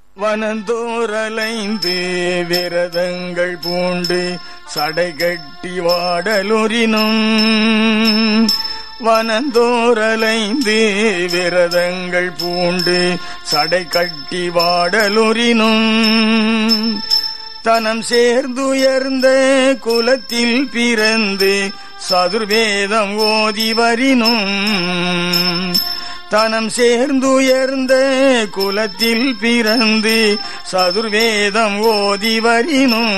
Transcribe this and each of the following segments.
வனந்தோரலைந்து விரதங்கள் பூண்டு சடை கட்டி வாடலுரினும் வனந்தோரலைந்து விரதங்கள் பூண்டு சடை கட்டி வாடலுரினும் தனம் சேர்ந்துயர்ந்த குலத்தில் பிறந்து சதுர்வேதம் ஓதி வரினும் தனம் சேர்ந்துயர்ந்த குலத்தில் பிறந்து சதுர்வேதம் ஓதி வரினும்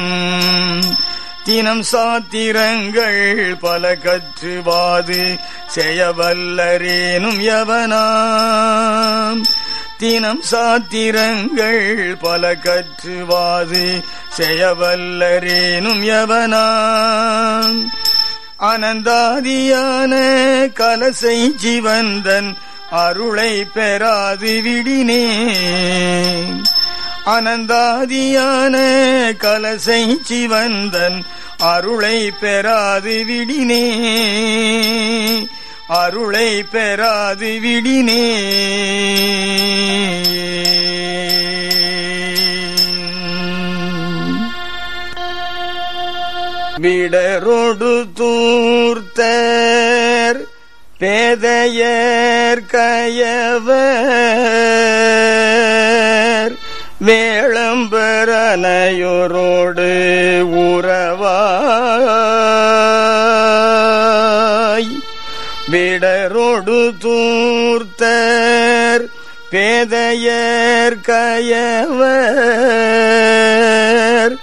தினம் சாத்திரங்கள் பல கற்றுவாது செய்யவல்லரேனும் எவனாம் தினம் சாத்திரங்கள் பல கற்றுவாது செய்யவல்லரேனும் எவனாம் அனந்தாதியான கலசை ஜீவந்தன் அருளை பெறாது விடினே அனந்தாதியான கலசை சிவந்தன் அருளை பெறாது விடினே அருளை பெறாது விடினே விடரொடு தூர்த்தர் பேதையர் கயவர் வேளம்பரனையோரோடு உறவாய் விடரொடு தூர்த்தர் பேதையர் கயவர்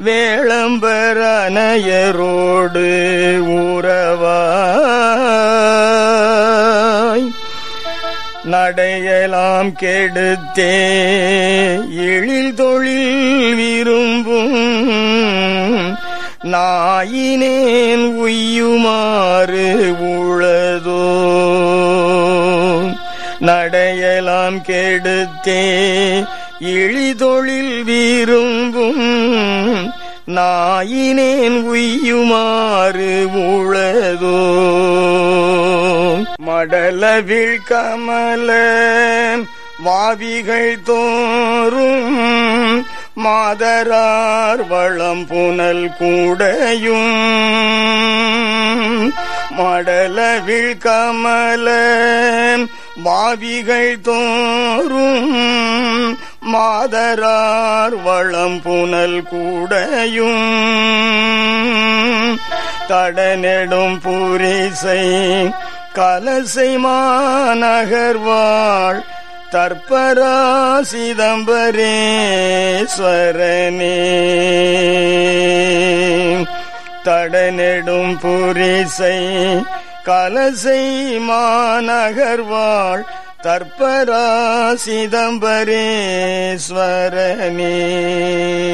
வேளம்பரனையரோடு உறவாய் நடையலாம் கெடுத்தே எழில் தொழில் விரும்பும் நாயினேன் உய்யுமாறு உளதோ நடையலாம் கெடுத்தே இழிதொழில் விரும்பும் நாயினேன் உய்யுமாறு உளதோ மடலவிழ் கமல வாவிகள் தோறும் மாதரார் வளம் புனல் கூடையும் மடலவிழ் கமல வாவிகள் தோறும் மாதரார் வளம் புனல் கூடையும் தடநெடும் புரிசை கலசை மாநகர்வாள் தற்பரா சிதம்பரேஸ்வரனே தடநெடும் புரிசை கலசை மாநகர்வாள் தற்பரா சிதம்பரேஸ்வரனே